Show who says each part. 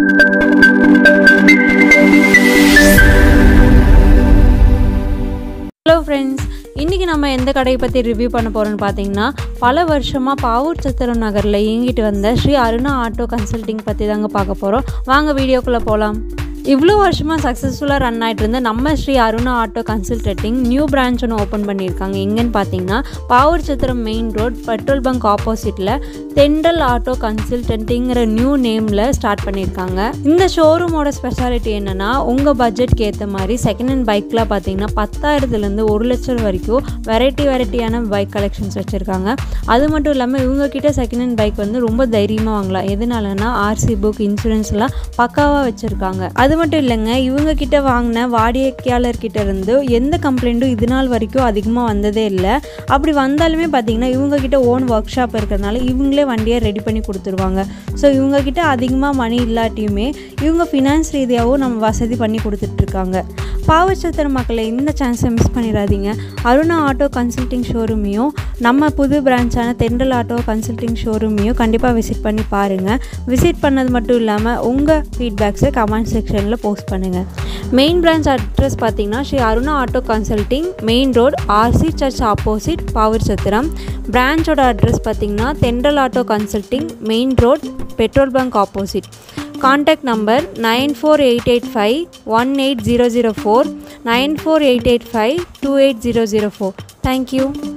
Speaker 1: hello friends இன்றைக்கி நம்ம எந்த கடையை பற்றி ரிவ்யூ பண்ண போகிறோம்னு பார்த்தீங்கன்னா பல வருஷமாக பாவூர் சத்திரம் நகரில் இயங்கிட்டு வந்த ஸ்ரீ அருணா ஆட்டோ கன்சல்டிங் பற்றி தாங்க பார்க்க போகிறோம் வாங்க வீடியோக்குள்ளே போகலாம் இவ்வளோ வருஷமாக சக்ஸஸ்ஃபுல்லாக ரன் ஆகிட்டு இருந்த நம்ம Sri Aruna auto consulting new branch ஒன்று ஓப்பன் பண்ணியிருக்காங்க எங்கன்னு பார்த்தீங்கன்னா Pavoor Chathiram main road petrol bunk ஆப்போசிட்டில் தெண்டல் ஆட்டோ கன்சல்டன்ட்டிங்கிற நியூ நேமில் ஸ்டார்ட் பண்ணியிருக்காங்க இந்த ஷோரூமோட ஸ்பெஷாலிட்டி என்னென்னா உங்கள் பட்ஜெட்க்கு ஏற்ற மாதிரி செகண்ட் ஹேண்ட் பைக்லாம் பார்த்தீங்கன்னா பத்தாயிரத்துலேருந்து ஒரு லட்சம் வரைக்கும் வெரைட்டி வெரைட்டியான பைக் கலெக்ஷன்ஸ் வச்சுருக்காங்க அது மட்டும் இல்லாமல் இவங்கக்கிட்ட செகண்ட் ஹேண்ட் பைக் வந்து ரொம்ப தைரியமாக வாங்கலாம் எதனாலனா ஆர்சி புக் இன்சூரன்ஸ்லாம் பக்காவாக வச்சுருக்காங்க அது மட்டும் இல்லைங்க இவங்க கிட்ட வாங்கின வாடிக்கையாளர்கிட்ட இருந்து எந்த கம்ப்ளைண்ட்டும் இது நாள் வரைக்கும் அதிகமாக வந்ததே இல்லை அப்படி வந்தாலுமே பார்த்தீங்கன்னா இவங்க கிட்ட ஓன் ஒர்க் ஷாப் இருக்கிறதுனால இவங்களே வண்டியை ரெடி பண்ணி கொடுத்துருவாங்க ஸோ இவங்க கிட்ட அதிகமாக மணி இல்லாட்டியுமே இவங்க ஃபினான்ஸ் ரீதியாகவும் நம்ம வசதி பண்ணி கொடுத்துட்ருக்காங்க பாவச்சத்திர மக்களை இந்த சான்ஸை மிஸ் பண்ணிடாதீங்க அருணா ஆட்டோ கன்சல்டிங் ஷோரூமையும் நம்ம புது பிரான்ச்சான தென்றல் ஆட்டோ கன்சல்டிங் ஷோரூமையும் கண்டிப்பாக விசிட் பண்ணி பாருங்கள் விசிட் பண்ணது மட்டும் இல்லாமல் உங்கள் ஃபீட்பேக்ஸை கமெண்ட் செக்ஷனில் போஸ்ட் பண்ணுங்கள் மெயின் பிரான்ச் அட்ரஸ் பார்த்தீங்கன்னா Sri Aruna auto consulting main road RC church opposite Pavoor Chathiram பிரான்ச்சோட அட்ரஸ் பார்த்தீங்கன்னா Thendral auto consulting main road petrol bunk opposite contact number nine four eight eight five one eight zero zero four nine four eight eight five two eight zero zero four thank you